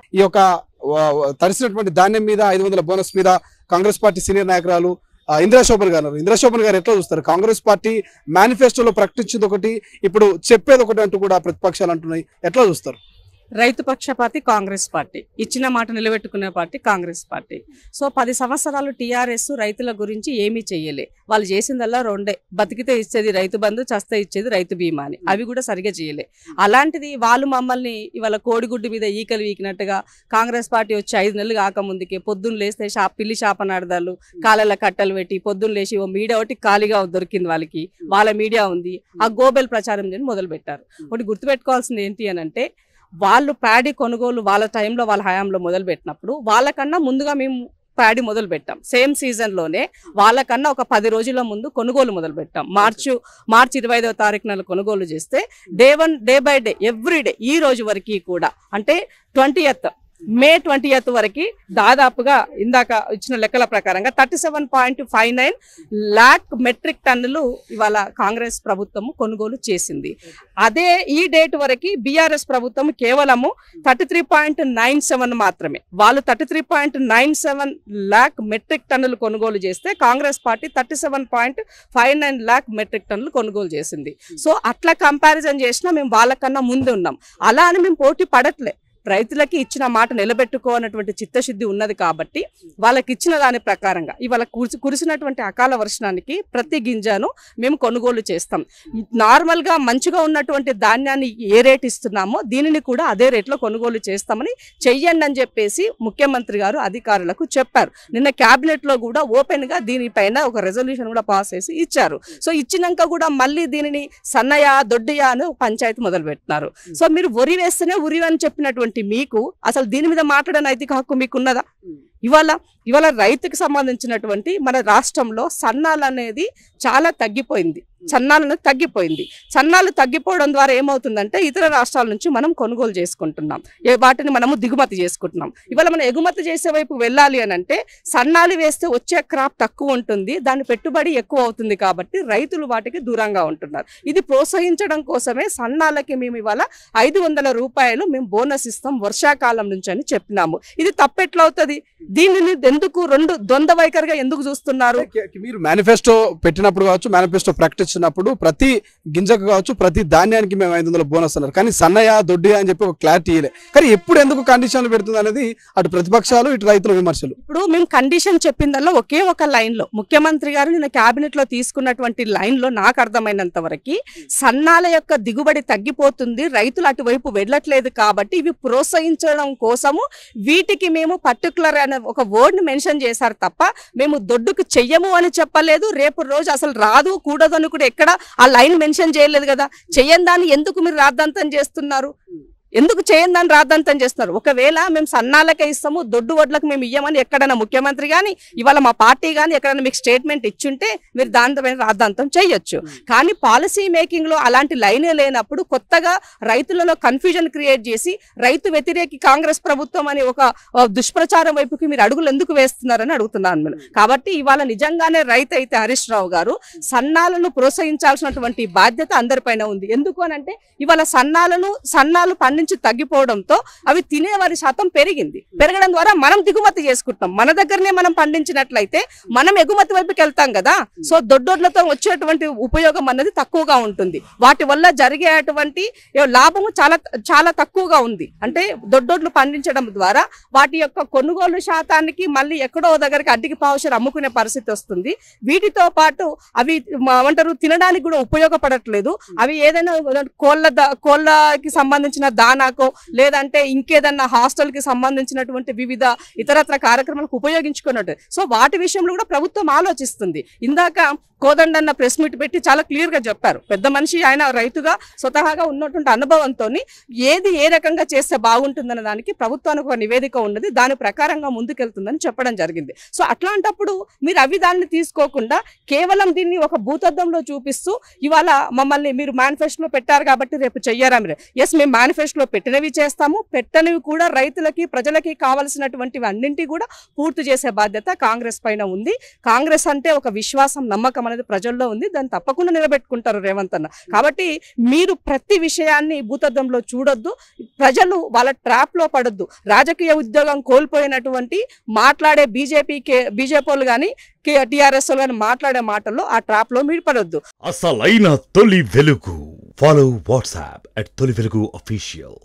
ఈ యొక్క వ- వ- తడిసినటువంటి ధాన్యం మీద ఐదు వందల బోనస్ మీద కాంగ్రెస్ పార్టీ సీనియర్ నాయకురాలు ఆ, ఇందిరా శోభన్ గారు ఇందిరా శోభన్ గారు ఎట్లా చూస్తారు కాంగ్రెస్ పార్టీ మేనిఫెస్టోలో ప్రకటించింది ఒకటి ఇప్పుడు చెప్పేది ఒకటి అంటూ కూడా ప్రతిపక్షాలు అంటున్నాయి ఎట్లా చూస్తారు రైతు పక్షపాతి కాంగ్రెస్ పార్టీ ఇచ్చిన మాట నిలబెట్టుకునే పార్టీ కాంగ్రెస్ పార్టీ సో పది సంవత్సరాలు టీఆర్ఎస్ రైతుల గురించి ఏమీ చెయ్యలే వాళ్ళు చేసిందల్లా రెండే బతికితే ఇచ్చేది రైతు బంధు చస్తే ఇచ్చేది రైతు బీమా అని అవి కూడా సరిగా చేయలే అలాంటిది వాళ్ళు మమ్మల్ని ఇవాళ కోడిగుడ్డు మీద ఈకలు వీకినట్టుగా కాంగ్రెస్ పార్టీ వచ్చి ఐదు నెలలు కాకముందుకే పొద్దున్న లేస్తే షాప్ పిల్లి శాపనాడదాలు కాళ్ళ కట్టలు పెట్టి పొద్దున్న లేచి ఓ మీడియా ఒకటి ఖాళీగా దొరికింది వాళ్ళకి వాళ్ళ మీడియా ఉంది ఆ గోబెల్ ప్రచారం చేయని మొదలు పెట్టారు ఒకటి గుర్తుపెట్టుకోవాల్సింది ఏంటి అని అంటే వాళ్ళు ప్యాడీ కొనుగోలు వాళ్ళ టైంలో వాళ్ళ హయాంలో మొదలు పెట్టినప్పుడు వాళ్ళకన్నా ముందుగా మేము ప్యాడీ మొదలు పెట్టాం సేమ్ సీజన్లోనే వాళ్ళకన్నా ఒక పది రోజుల ముందు కొనుగోలు మొదలు పెట్టాం మార్చు మార్చి ఇరవై ఐదవ తారీఖు నెల కొనుగోలు చేస్తే day one day by day every day ఈ రోజు వరకు కూడా అంటే ట్వంటీ మే ట్వంటీ వరకు దాదాపుగా ఇందాక ఇచ్చిన లెక్కల ప్రకారంగా thirty seven point five nine lakh metric టన్నులు ఇవాళ కాంగ్రెస్ ప్రభుత్వము కొనుగోలు చేసింది అదే ఈ డేట్ వరకు బీఆర్ఎస్ ప్రభుత్వం కేవలము thirty three point nine seven మాత్రమే వాళ్ళు thirty three point nine seven lakh metric టన్నులు కొనుగోలు చేస్తే Congress party thirty seven point five nine lakh metric టన్నులు కొనుగోలు చేసింది సో అట్లా కంపారిజన్ చేసినా మేము వాళ్ళకన్నా ముందు ఉన్నాం అలా అని మేము పోటీ పడట్లే రైతులకి ఇచ్చిన మాట నిలబెట్టుకోనటువంటి చిత్తశుద్ధి ఉన్నది కాబట్టి వాళ్ళకి ఇచ్చిన దాని ప్రకారంగా ఇవాళ కురిసి కురిసినటువంటి అకాల వర్షానికి ప్రతి గింజను మేము కొనుగోలు చేస్తాం నార్మల్గా మంచిగా ఉన్నటువంటి ధాన్యాన్ని ఏ రేట్ ఇస్తున్నామో దీనిని కూడా అదే రేట్లో కొనుగోలు చేస్తామని చెయ్యండి అని చెప్పేసి ముఖ్యమంత్రి గారు అధికారులకు చెప్పారు నిన్న క్యాబినెట్ లో కూడా ఓపెన్ గా దీనిపైన ఒక రెజల్యూషన్ కూడా పాస్ చేసి ఇచ్చారు సో ఇచ్చినాక కూడా మళ్ళీ దీనిని సన్నయ దొడ్డియ అని ఒక పంచాయతీ మొదలు పెట్టినారు సో మీరు వరి వేస్తేనే ఉరి అని చెప్పినటువంటి మీకు అసలు దీని మీద మాట్లాడే నైతిక హక్కు మీకు ఉన్నదా ఇవాళ ఇవాళ రైతుకి సంబంధించినటువంటి మన రాష్ట్రంలో సన్నాలు అనేది చాలా తగ్గిపోయింది సన్నాలు అనేది తగ్గిపోయింది సన్నాలు తగ్గిపోవడం ద్వారా ఏమవుతుందంటే ఇతర రాష్ట్రాల నుంచి మనం కొనుగోలు చేసుకుంటున్నాం ఏ వాటిని మనము దిగుమతి చేసుకుంటున్నాం ఇవాళ మనం ఎగుమతి చేసే వైపు వెళ్ళాలి అని అంటే సన్నాలు వేస్తే వచ్చే క్రాప్ తక్కువ ఉంటుంది దాని పెట్టుబడి ఎక్కువ అవుతుంది కాబట్టి రైతులు వాటికి దూరంగా ఉంటున్నారు ఇది ప్రోత్సహించడం కోసమే సన్నాలకి మేము ఇవాళ ఐదు వందల రూపాయలు మేము బోనస్ ఇస్తాం వర్షాకాలం నుంచి అని చెప్పినాము ఇది తప్పెట్లా అవుతుంది దీనిని ఎందుకు రెండు ద్వంద్వ వైఖరిగా ఎందుకు చూస్తున్నారు మీరు మేనిఫెస్టో పెట్టినప్పుడు కావచ్చు మేనిఫెస్టో ప్రకటించినప్పుడు ప్రతి గింజకు కావచ్చు ప్రతి ధాన్యానికి మేము ఐదు వందల బోనస్ అన్నారు కానీ సన్నయ్య దొడ్డి అని చెప్పి ఒక క్లారిటీ ఇయలే కానీ ఎప్పుడు ఎందుకు కండిషన్లు పెడుతుంది అనేది అటు ప్రతిపక్షాలు ఇటు రైతుల విమర్శలు ఇప్పుడు మేము కండిషన్ చెప్పిందల్లా ఒకే ఒక లైన్ లో ముఖ్యమంత్రి గారు నిన్న కేబినెట్ లో తీసుకున్నటువంటి లైన్ లో నాకు అర్థమైనంత వరకు సన్నాల యొక్క దిగుబడి తగ్గిపోతుంది రైతులు అటువైపు వెళ్ళట్లేదు కాబట్టి ఇవి ప్రోత్సహించడం కోసము వీటికి మేము పర్టికులర్ అనే ఒక వర్డ్ ని మెన్షన్ చేశారు తప్ప మేము దొడ్డుకు చెయ్యము అని చెప్పలేదు రేపు రోజు అసలు రాదు కూడదు అని కూడా ఎక్కడ ఆ లైన్ మెన్షన్ చేయలేదు కదా చెయ్యని దాన్ని ఎందుకు మీరు రాద్ధాంతం చేస్తున్నారు ఎందుకు చేయని దాన్ని రాద్ధాంతం చేస్తున్నారు ఒకవేళ మేము సన్నాలకే ఇస్తాము దొడ్డు వడ్లకు మేము ఇయ్యమని ఎక్కడైనా ముఖ్యమంత్రి కానీ ఇవాళ మా పార్టీ కానీ ఎక్కడైనా మీకు స్టేట్మెంట్ ఇచ్చుంటే మీరు దానిపైన రాద్ధాంతం చేయొచ్చు కానీ పాలసీ మేకింగ్ లో అలాంటి లైనే లేనప్పుడు కొత్తగా రైతులలో కన్ఫ్యూజన్ క్రియేట్ చేసి రైతు వ్యతిరేకి కాంగ్రెస్ ప్రభుత్వం అని ఒక ఆ, దుష్ప్రచారం వైపుకి మీరు అడుగులు ఎందుకు వేస్తున్నారని అడుగుతున్నాను నేను కాబట్టి ఇవాళ నిజంగానే రైతు అయితే హరీష్ రావు గారు సన్నాలను ప్రోత్సహించాల్సినటువంటి బాధ్యత అందరిపైన ఉంది ఎందుకు అని అంటే ఇవాళ సన్నాలను సన్నాలు పండించి తగ్గిపోవడంతో అవి తినేవారి శాతం పెరిగింది పెరగడం ద్వారా మనం దిగుమతి చేసుకుంటాం మన దగ్గరనే మనం పండించినట్లయితే మనం ఎగుమతి వైపుకి వెళ్తాం కదా సో దొడ్డోడ్లతో వచ్చేటువంటి ఉపయోగం అన్నది తక్కువగా ఉంటుంది వాటి వల్ల జరిగేటువంటి ఏ లాభము చాలా చాలా తక్కువగా ఉంది అంటే దొడ్డోడ్లు పండించడం ద్వారా వాటి యొక్క కొనుగోలు శాతానికి మళ్ళీ ఎక్కడో దగ్గరికి అడ్డికి పావుషర్ అమ్ముకునే పరిస్థితి వస్తుంది వీటితో పాటు అవి మ- ఏమంటారు తినడానికి కూడా ఉపయోగపడట్లేదు అవి ఏదైనా కోళ్ళ ద- కోళ్ళకి సంబంధించిన దానాకో లేదంటే ఇంకేదన్నా హాస్టల్ కి సంబంధించినటువంటి వివిధ ఇతరత్ర కార్యక్రమాలకు ఉపయోగించుకున్నట్టు సో వాటి విషయంలో కూడా ప్రభుత్వం ఆలోచిస్తుంది ఇందాక కోదండన్న ప్రెస్ మీట్ పెట్టి చాలా క్లియర్ గా చెప్పారు పెద్ద మనిషి ఆయన రైతుగా స్వతహాగా ఉన్నటువంటి అనుభవంతో ఏది ఏ రకంగా చేస్తే బాగుంటుందన్న దానికి ప్రభుత్వానికి ఒక నివేదిక ఉన్నది దాని ప్రకారంగా ముందుకెళ్తుందని చెప్పడం జరిగింది సో అట్లాంటప్పుడు మీరు అవి దాన్ని తీసుకోకుండా కేవలం దీన్ని ఒక భూతద్దంలో చూపిస్తూ ఇవాళ మమ్మల్ని మీరు మేనిఫెస్టోలో పెట్టారు కాబట్టి రేపు చెయ్యారా మీరు ఎస్ మేము మేనిఫెస్టోలో మేనిఫెస్టోలో పెట్టినవి చేస్తాము పెట్టనివి కూడా రైతులకి ప్రజలకి కావలసినటువంటివి అన్నింటి కూడా పూర్తి చేసే బాధ్యత కాంగ్రెస్ పైన ఉంది కాంగ్రెస్ అంటే ఒక విశ్వాసం నమ్మకం అనేది ప్రజల్లో ఉంది దాన్ని తప్పకుండా నిలబెట్టుకుంటారు రేవంత్ అన్న కాబట్టి మీరు ప్రతి విషయాన్ని భూతద్దంలో చూడొద్దు ప్రజలు వాళ్ళ ట్రాప్ లో పడొద్దు రాజకీయ ఉద్యోగం కోల్పోయినటువంటి మాట్లాడే బీజేపీ బీజేపీ కానీ టీఆర్ఎస్ కానీ మాట్లాడే మాటల్లో ఆ ట్రాప్ లో మీరు పడొద్దు అసలైన తొలి వెలుగు ఫాలో వాట్సాప్ అట్ తొలి వెలుగు అఫీషియల్